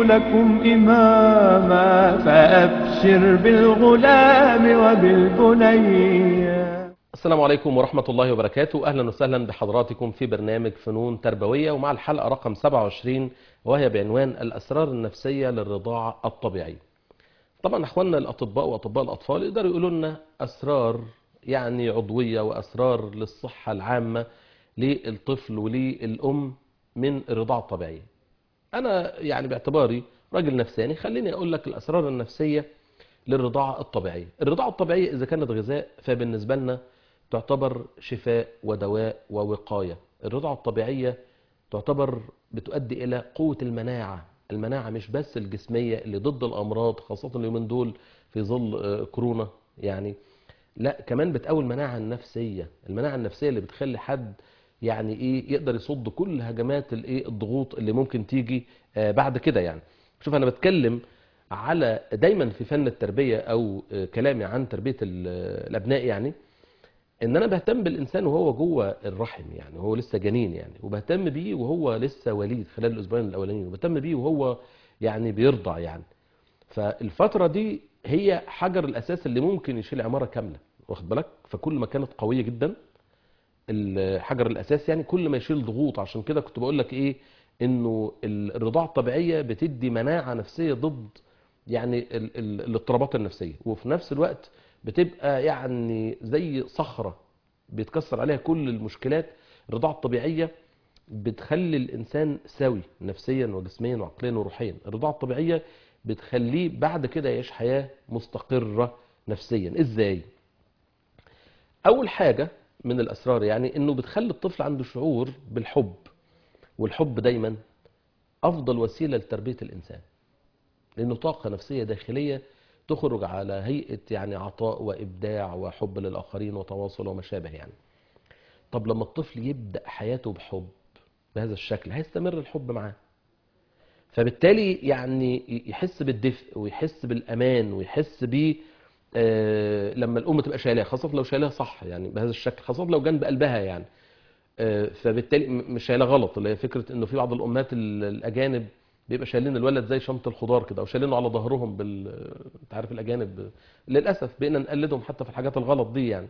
لكم إماما فأبشر بالغلام وبالبني السلام عليكم ورحمة الله وبركاته أهلا وسهلا بحضراتكم في برنامج فنون تربوية ومع الحلقة رقم 27 وهي بعنوان الأسرار النفسية للرضاعة الطبيعية طبعا أخواننا الأطباء وأطباء الأطفال يقدروا يقولوا لنا أسرار يعني عضوية وأسرار للصحة العامة للطفل وللأم من الرضاعة الطبيعية أنا يعني باعتباري راجل نفساني خليني أقول لك الأسرار النفسية للرضاعة الطبيعية الرضاعة الطبيعية إذا كانت غذاء فبالنسبة لنا تعتبر شفاء ودواء ووقاية الرضاعة الطبيعية تعتبر بتؤدي إلى قوة المناعة المناعة مش بس الجسمية اللي ضد الأمراض خاصة اليومين دول في ظل آه، كورونا يعني لا كمان بتقوي المناعة النفسية المناعة النفسية اللي بتخلي حد يعني ايه يقدر يصد كل هجمات الايه الضغوط اللي ممكن تيجي آه، بعد كده يعني شوف انا بتكلم على دايما في فن التربية او آه، كلامي عن تربية ال- الابناء يعني ان انا بهتم بالانسان وهو جوه الرحم يعني وهو لسه جنين يعني وبهتم بيه وهو لسه وليد خلال الاسبوعين الاولانيين وبهتم بيه وهو يعني بيرضع يعني فالفترة دي هي حجر الاساس اللي ممكن يشيل عمارة كاملة واخد بالك فكل ما كانت قوية جدا الحجر الاساس يعني كل ما يشيل ضغوط عشان كده كنت بقول لك ايه انه ال- الرضاعة الطبيعية بتدي مناعة نفسية ضد يعني ال- ال- الاضطرابات النفسية وفي نفس الوقت بتبقى يعني زي صخرة بيتكسر عليها كل المشكلات الرضاعة الطبيعية بتخلي الإنسان سوي نفسيا وجسميا وعقليا وروحيا الرضاعة الطبيعية بتخليه بعد كده يعيش حياة مستقرة نفسيا إزاي؟ أول حاجة من الأسرار يعني إنه بتخلي الطفل عنده شعور بالحب والحب دايما أفضل وسيلة لتربية الإنسان لأنه طاقة نفسية داخلية تخرج على هيئة يعني عطاء وإبداع وحب للآخرين وتواصل وما شابه يعني طب لما الطفل يبدأ حياته بحب بهذا الشكل هيستمر الحب معاه فبالتالي يعني يحس بالدفء ويحس بالأمان ويحس ب آه، لما الأم تبقى شايلاه خاصة لو شايلاه صح يعني بهذا الشكل خاصة لو جنب قلبها يعني آه، فبالتالي م- مش شايلاه غلط اللي هي فكرة إنه في بعض الأمهات ال- الأجانب بيبقى شايلين الولد زي شنطة الخضار كده او شايلينه على ظهرهم بال انت عارف الاجانب للاسف بقينا نقلدهم حتى في الحاجات الغلط دي يعني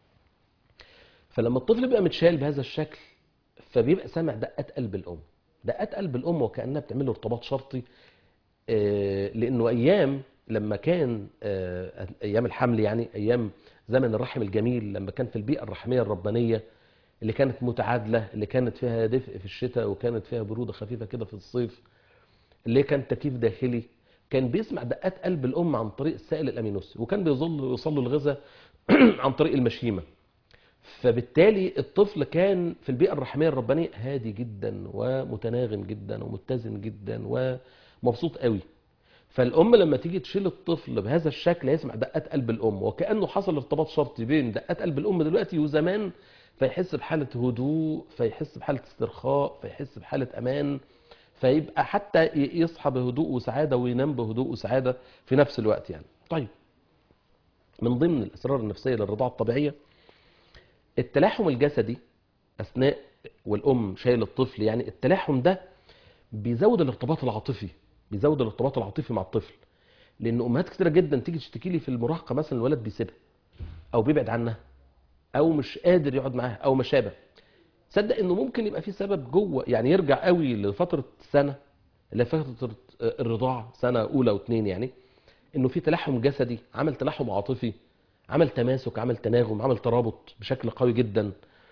فلما الطفل بيبقى متشال بهذا الشكل فبيبقى سامع دقات قلب الام دقات قلب الام وكانها بتعمل له ارتباط شرطي آه، لانه ايام لما كان آه، ايام الحمل يعني ايام زمن الرحم الجميل لما كان في البيئه الرحميه الربانيه اللي كانت متعادله اللي كانت فيها دفء في الشتاء وكانت فيها بروده خفيفه كده في الصيف اللي كان تكييف داخلي كان بيسمع دقات قلب الام عن طريق السائل الامينوسي وكان بيظل يوصل له الغذاء عن طريق المشيمه فبالتالي الطفل كان في البيئه الرحميه الربانيه هادي جدا ومتناغم جدا ومتزن جدا ومبسوط قوي فالام لما تيجي تشيل الطفل بهذا الشكل هيسمع دقات قلب الام وكانه حصل ارتباط شرطي بين دقات قلب الام دلوقتي وزمان فيحس بحاله هدوء فيحس بحاله استرخاء فيحس بحاله امان فيبقى حتى ي- يصحى بهدوء وسعاده وينام بهدوء وسعاده في نفس الوقت يعني طيب من ضمن الاسرار النفسيه للرضاعه الطبيعيه التلاحم الجسدي اثناء والام شايل الطفل يعني التلاحم ده بيزود الارتباط العاطفي بيزود الارتباط العاطفي مع الطفل لان امهات كتيره جدا تيجي تشتكي لي في المراهقه مثلا الولد بيسيبها او بيبعد عنها او مش قادر يقعد معاها او ما شابه تصدق انه ممكن يبقى في سبب جوه يعني يرجع قوي لفتره سنه اللي هي فتره الرضاعه سنه اولى واثنين يعني انه في تلاحم جسدي عمل تلاحم عاطفي عمل تماسك عمل تناغم عمل ترابط بشكل قوي جدا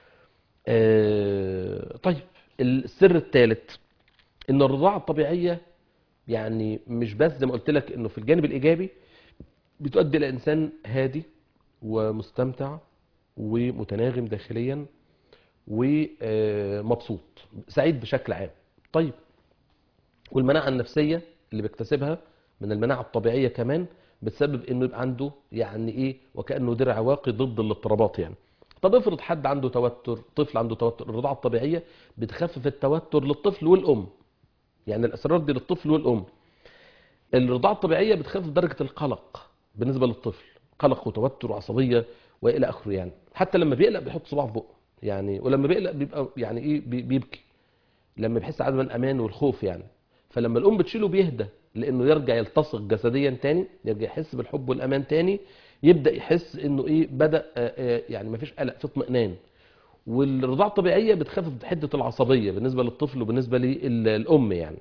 آه، طيب السر الثالث ان الرضاعه الطبيعيه يعني مش بس زي ما قلت لك انه في الجانب الايجابي بتؤدي الى انسان هادي ومستمتع ومتناغم داخليا ومبسوط سعيد بشكل عام طيب والمناعه النفسيه اللي بيكتسبها من المناعه الطبيعيه كمان بتسبب انه يبقى عنده يعني ايه وكانه درع واقي ضد الاضطرابات يعني طب افرض حد عنده توتر طفل عنده توتر الرضاعه الطبيعيه بتخفف التوتر للطفل والام يعني الاسرار دي للطفل والام الرضاعه الطبيعيه بتخفف درجه القلق بالنسبه للطفل قلق وتوتر وعصبيه والى اخره يعني حتى لما بيقلق بيحط صباعه في بقه يعني ولما بيقلق بيبقى يعني ايه بي- بيبكي لما بيحس عدم الامان والخوف يعني فلما الام بتشيله بيهدى لانه يرجع يلتصق جسديا تاني يرجع يحس بالحب والامان تاني يبدا يحس انه ايه بدا آه، آه، يعني مفيش قلق في اطمئنان والرضاعه الطبيعيه بتخفف حده العصبيه بالنسبه للطفل وبالنسبه للام يعني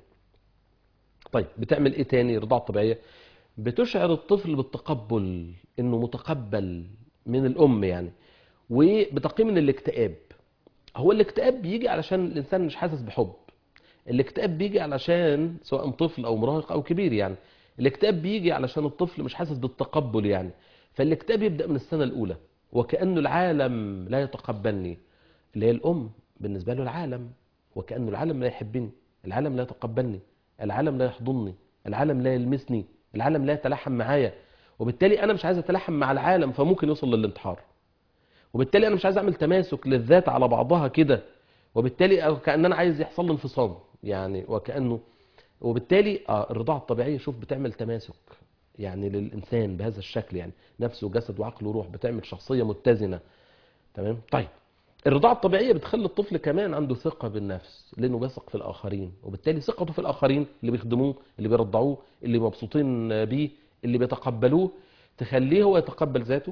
طيب بتعمل ايه تاني الرضاعه الطبيعيه بتشعر الطفل بالتقبل انه متقبل من الام يعني وبتقي من الاكتئاب هو الاكتئاب بيجي علشان الانسان مش حاسس بحب الاكتئاب بيجي علشان سواء طفل او مراهق او كبير يعني الاكتئاب بيجي علشان الطفل مش حاسس بالتقبل يعني فالاكتئاب يبدا من السنه الاولى وكانه العالم لا يتقبلني اللي هي الام بالنسبه له العالم وكانه العالم لا يحبني العالم لا يتقبلني العالم لا يحضني العالم لا يلمسني العالم لا يتلاحم معايا وبالتالي انا مش عايز اتلاحم مع العالم فممكن يوصل للانتحار وبالتالي انا مش عايز اعمل تماسك للذات على بعضها كده وبالتالي كان انا عايز يحصل لي انفصام يعني وكانه وبالتالي اه الرضاعه الطبيعيه شوف بتعمل تماسك يعني للانسان بهذا الشكل يعني نفس وجسد وعقل وروح بتعمل شخصيه متزنه تمام طيب الرضاعه الطبيعيه بتخلي الطفل كمان عنده ثقه بالنفس لانه بيثق في الاخرين وبالتالي ثقته في الاخرين اللي بيخدموه اللي بيرضعوه اللي مبسوطين بيه اللي بيتقبلوه تخليه هو يتقبل ذاته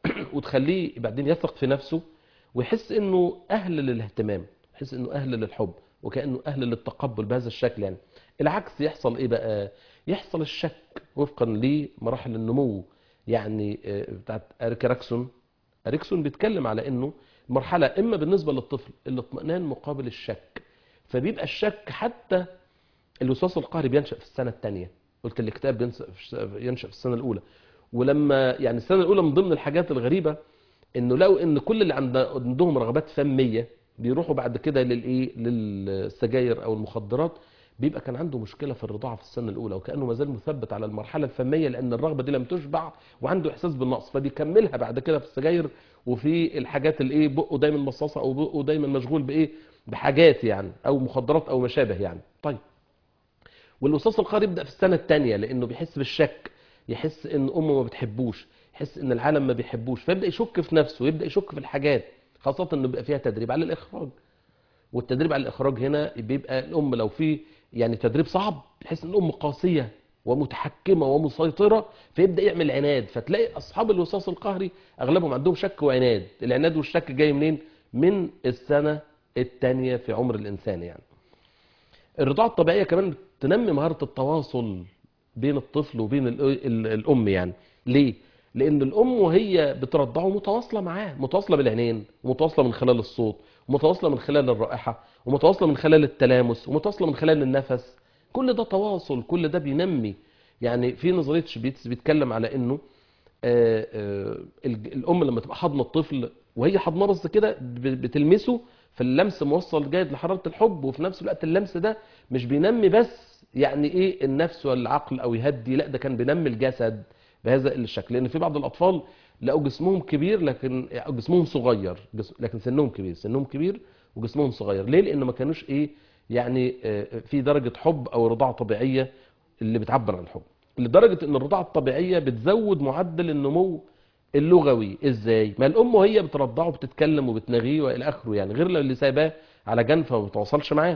وتخليه بعدين يثق في نفسه ويحس انه اهل للاهتمام يحس انه اهل للحب وكانه اهل للتقبل بهذا الشكل يعني العكس يحصل ايه بقى يحصل الشك وفقا لمراحل النمو يعني آه، بتاعت اريكراكسون اريكسون بيتكلم على انه مرحله اما بالنسبه للطفل الاطمئنان مقابل الشك فبيبقى الشك حتى الوسواس القهري بينشا في السنه الثانيه قلت الاكتئاب بينشا ينشا في السنه الاولى ولما يعني السنه الاولى من ضمن الحاجات الغريبه انه لقوا ان كل اللي عند- عندهم رغبات فميه بيروحوا بعد كده للايه للسجاير او المخدرات بيبقى كان عنده مشكله في الرضاعه في السنه الاولى وكانه ما زال مثبت على المرحله الفميه لان الرغبه دي لم تشبع وعنده احساس بالنقص فبيكملها بعد كده في السجاير وفي الحاجات اللي ايه بقه دايما مصاصه او بقه دايما مشغول بايه بحاجات يعني او مخدرات او ما شابه يعني طيب والوسواس القهري يبدا في السنه الثانيه لانه بيحس بالشك يحس ان امه ما بتحبوش يحس ان العالم ما بيحبوش فيبدا يشك في نفسه ويبدا يشك في الحاجات خاصه انه بيبقى فيها تدريب على الاخراج والتدريب على الاخراج هنا بيبقى الام لو في يعني تدريب صعب تحس ان الام قاسيه ومتحكمه ومسيطره فيبدا يعمل عناد فتلاقي اصحاب الوسواس القهري اغلبهم عندهم شك وعناد العناد والشك جاي منين من السنه الثانيه في عمر الانسان يعني الرضاعه الطبيعيه كمان تنمي مهاره التواصل بين الطفل وبين ال- ال- الام يعني ليه لان الام وهي بترضعه متواصله معاه متواصله بالعينين ومتواصله من خلال الصوت ومتواصله من خلال الرائحه ومتواصله من خلال التلامس ومتواصله من خلال النفس كل ده تواصل كل ده بينمي يعني في نظريه شبيتس بيتكلم على انه آه، آه، الج- الام لما تبقى حاضنه الطفل وهي حاضنه بس كده ب- بتلمسه فاللمس موصل جيد لحراره الحب وفي نفس الوقت اللمس ده مش بينمي بس يعني ايه النفس والعقل او يهدي لا ده كان بينمي الجسد بهذا الشكل لان في بعض الاطفال لقوا جسمهم كبير لكن يعني جسمهم صغير جس- لكن سنهم كبير سنهم كبير وجسمهم صغير ليه لان ما كانوش ايه يعني آه، في درجه حب او رضاعه طبيعيه اللي بتعبر عن الحب لدرجه ان الرضاعه الطبيعيه بتزود معدل النمو اللغوي ازاي ما الام وهي بترضعه بتتكلم وبتنغيه والى اخره يعني غير لو اللي سايباه على جنب فما بتواصلش معاه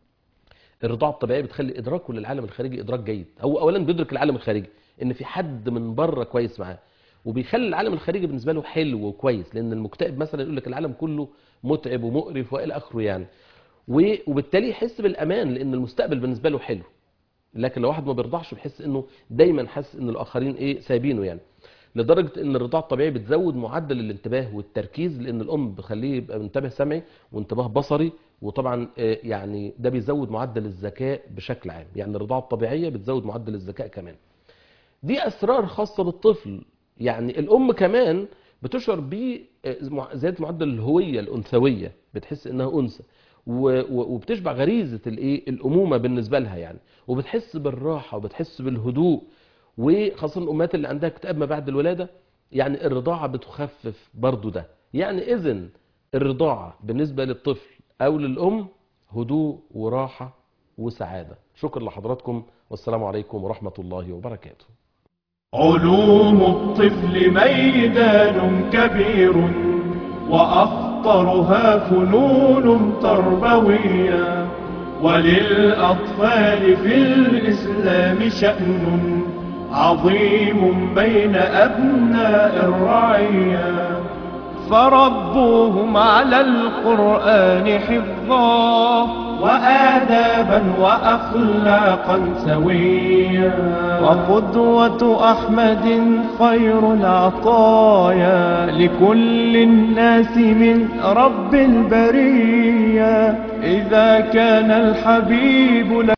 الرضاعه الطبيعيه بتخلي ادراكه للعالم الخارجي ادراك جيد هو اولا بيدرك العالم الخارجي ان في حد من بره كويس معاه وبيخلي العالم الخارجي بالنسبه له حلو وكويس لان المكتئب مثلا يقول لك العالم كله متعب ومقرف والى اخره يعني و- وبالتالي يحس بالامان لان المستقبل بالنسبه له حلو لكن لو واحد ما بيرضعش بيحس انه دايما حاسس ان الاخرين ايه سايبينه يعني لدرجه ان الرضاعه الطبيعي بتزود معدل الانتباه والتركيز لان الام بخليه يبقى منتبه سمعي وانتباه بصري وطبعا آه، يعني ده بيزود معدل الذكاء بشكل عام يعني الرضاعه الطبيعيه بتزود معدل الذكاء كمان دي اسرار خاصه بالطفل يعني الام كمان بتشعر بزياده معدل الهويه الانثويه بتحس انها انثى و- و- وبتشبع غريزه الايه الامومه بالنسبه لها يعني وبتحس بالراحه وبتحس بالهدوء وخاصه الامهات اللي عندها اكتئاب ما بعد الولاده يعني الرضاعه بتخفف برضو ده يعني اذا الرضاعه بالنسبه للطفل او للام هدوء وراحه وسعاده شكرا لحضراتكم والسلام عليكم ورحمه الله وبركاته علوم الطفل ميدان كبير وأخطرها فنون تربوية وللأطفال في الإسلام شأن عظيم بين أبناء الرعية فربوهم على القرآن حفظا وآدابا وأخلاقا سويا وقدوة أحمد خير العطايا لكل الناس من رب البرية إذا كان الحبيب